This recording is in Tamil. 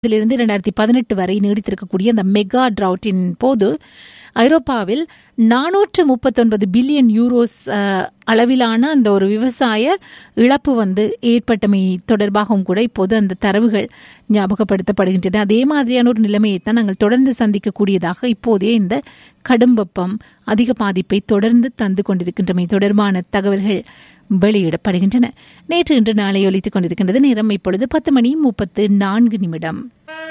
இதிலிருந்து இரண்டாயிரத்தி பதினெட்டு வரை நீடித்திருக்கக்கூடிய அந்த மெகா டிரவுட்டின் போது ஐரோப்பாவில் நானூற்று முப்பத்தொன்பது பில்லியன் யூரோஸ் அஹ், அளவிலான அந்த ஒரு விவசாய இழப்பு வந்து ஏற்பட்டமை தொடர்பாகவும் கூட இப்போது அந்த தரவுகள் ஞாபகப்படுத்தப்படுகின்றன அதே மாதிரியான ஒரு நிலைமையை தான் நாங்கள் தொடர்ந்து சந்திக்கக்கூடியதாக இப்போதே இந்த கடும் வெப்பம் அதிக பாதிப்பை தொடர்ந்து தந்து கொண்டிருக்கின்றமை தொடர்பான தகவல்கள் வெளியிடப்படுகின்றன நேற்று இன்று நாளை ஒலித்துக் கொண்டிருக்கின்றது நேரம் இப்பொழுது பத்து மணி முப்பத்து நான்கு நிமிடம்